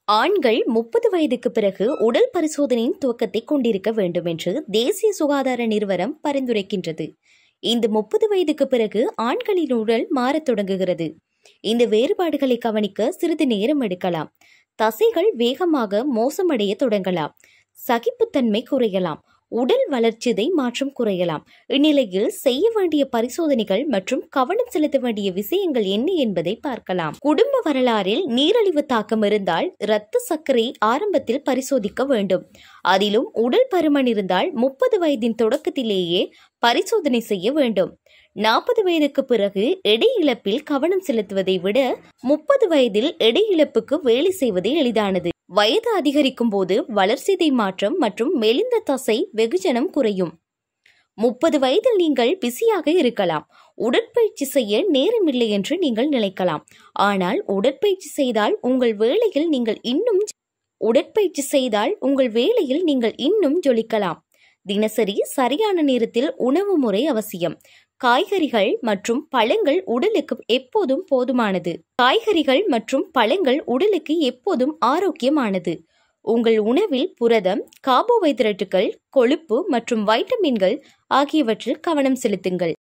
ஆண்கள் முப்பது வயதுக்கு பிறகு உடல் பரிசோதனையின் துவக்கத்தை கொண்டிருக்க வேண்டும் என்று தேசிய சுகாதார நிறுவனம் பரிந்துரைக்கின்றது இந்த முப்பது வயதுக்கு பிறகு ஆண்களின் உடல் மாறத் தொடங்குகிறது இந்த வேறுபாடுகளை கவனிக்க சிறிது நேரம் எடுக்கலாம் தசைகள் வேகமாக மோசமடைய தொடங்கலாம் சகிப்புத்தன்மை குறையலாம் உடல் வளர்ச்சிதை மாற்றம் குறையலாம் இந்நிலையில் செய்ய வேண்டிய பரிசோதனைகள் மற்றும் கவனம் செலுத்த வேண்டிய விஷயங்கள் என்ன என்பதை பார்க்கலாம் குடும்ப வரலாறில் நீரிழிவு தாக்கம் இருந்தால் இரத்த சர்க்கரை ஆரம்பத்தில் பரிசோதிக்க வேண்டும் அதிலும் உடல் பருமன் இருந்தால் முப்பது வயதின் தொடக்கத்திலேயே பரிசோதனை செய்ய வேண்டும் நாற்பது வயதுக்கு பிறகு எடை இழப்பில் கவனம் செலுத்துவதை விட முப்பது வயதில் எடை இழப்புக்கு வேலை செய்வது எளிதானது வயது அதிகரிக்கும் போது வளர்சிதை மாற்றம் மற்றும் மெலிந்த தசை வெகுஜனம் குறையும் முப்பது வயதில் நீங்கள் பிஸியாக இருக்கலாம் உடற்பயிற்சி செய்ய நேரமில்லை என்று நீங்கள் நினைக்கலாம் ஆனால் உடற்பயிற்சி செய்தால் உங்கள் வேலையில் நீங்கள் இன்னும் உடற்பயிற்சி செய்தால் உங்கள் வேலையில் நீங்கள் இன்னும் ஜொலிக்கலாம் தினசரி சரியான நேரத்தில் உணவு முறை அவசியம் காய்கறிகள் மற்றும் பழங்கள் உடலுக்கு எப்போதும் போதுமானது காய்கறிகள் மற்றும் பழங்கள் உடலுக்கு எப்போதும் ஆரோக்கியமானது உங்கள் உணவில் புரதம் கார்போஹைட்ரேட்டுகள் கொழுப்பு மற்றும் வைட்டமின்கள் ஆகியவற்றில் கவனம் செலுத்துங்கள்